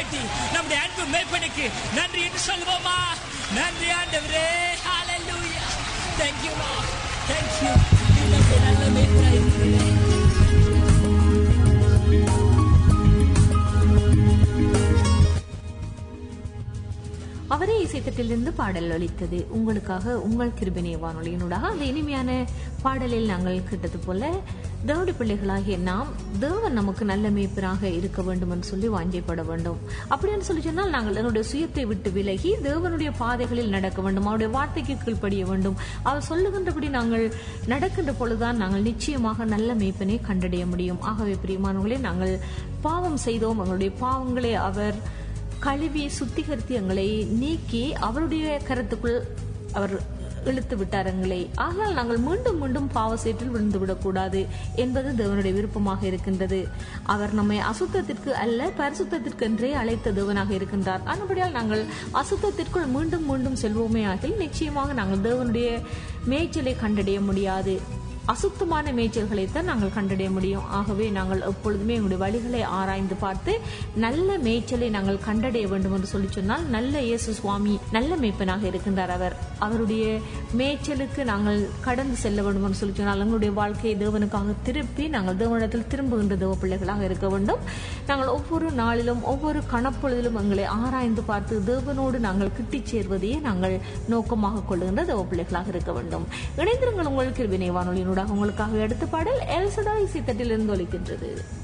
கைதட்டி நம்முடைய அன்பு மேய்ப்பனுக்கு நன்றி என்று சொல்வோமா நன்றி ஆண்டவரே ஹalleluya thank you lord thank you நம்முடைய நல்ல மேய்ப்பனாய் இருக்கிறீரே அவரே இசைத்தட்டிலிருந்து பாடல் ஒலித்தது உங்களுக்காக உங்கள் கிருபினை வானொலியினூடாக அந்த இனிமையான பாடலில் நாங்கள் கேட்டது போல தேவடி பிள்ளைகளாகிய நாம் தேவன் நமக்கு நல்ல மேய்ப்பராக இருக்க வேண்டும் என்று சொல்லி வாஞ்சைப்பட வேண்டும் அப்படின்னு சொல்லி சொன்னால் நாங்கள் என்னுடைய சுயத்தை விட்டு விலகி தேவனுடைய பாதைகளில் நடக்க வேண்டும் அவருடைய வார்த்தைக்கு கீழ்ப்படிய வேண்டும் அவர் சொல்லுகின்றபடி நாங்கள் நடக்கின்ற பொழுதுதான் நாங்கள் நிச்சயமாக நல்ல மேய்ப்பனை கண்டடைய முடியும் ஆகவே பிரியமானவர்களே நாங்கள் பாவம் செய்தோம் எங்களுடைய பாவங்களை அவர் கழுவி சுத்திகரித்து எங்களை நீக்கி அவருடைய கரத்துக்குள் அவர் இழுத்து விட்டார் எங்களை ஆகையால் நாங்கள் மீண்டும் மீண்டும் பாவ சேற்றில் விழுந்து விடக்கூடாது என்பது தேவனுடைய விருப்பமாக இருக்கின்றது அவர் நம்மை அசுத்தத்திற்கு அல்ல பரிசுத்தத்திற்கு என்றே அழைத்த தேவனாக இருக்கின்றார் அதுபடியால் நாங்கள் அசுத்தத்திற்குள் மீண்டும் மீண்டும் செல்வோமே ஆகில் நிச்சயமாக நாங்கள் தேவனுடைய மேய்ச்சலை கண்டடைய முடியாது அசுத்தமான மேய்ச்சல்களைத்தான் நாங்கள் கண்டடைய முடியும் ஆகவே நாங்கள் எப்பொழுதுமே எங்களுடைய வழிகளை ஆராய்ந்து பார்த்து நல்ல மேய்ச்சலை நாங்கள் கண்டடைய வேண்டும் என்று சொல்லி சொன்னால் நல்ல இயேசு சுவாமி நல்ல மேய்ப்பனாக இருக்கின்றார் அவர் அவருடைய மேய்ச்சலுக்கு நாங்கள் கடந்து செல்ல வேண்டும் என்று சொல்லி சொன்னால் எங்களுடைய வாழ்க்கையை தேவனுக்காக திருப்பி நாங்கள் தேவனிடத்தில் திரும்புகின்ற தேவ பிள்ளைகளாக இருக்க வேண்டும் நாங்கள் ஒவ்வொரு நாளிலும் ஒவ்வொரு கணப்பொழுதிலும் எங்களை ஆராய்ந்து பார்த்து தேவனோடு நாங்கள் கிட்டிச் சேர்வதையே நாங்கள் நோக்கமாக கொள்ளுகின்ற தேவ பிள்ளைகளாக இருக்க வேண்டும் இணைந்திருங்கள் உங்கள் கிருபினை வானொலியினூடாக உங்களுக்காக எடுத்த பாடல் எல்சடா இசைத்தட்டிலிருந்து ஒலிக்கின்றது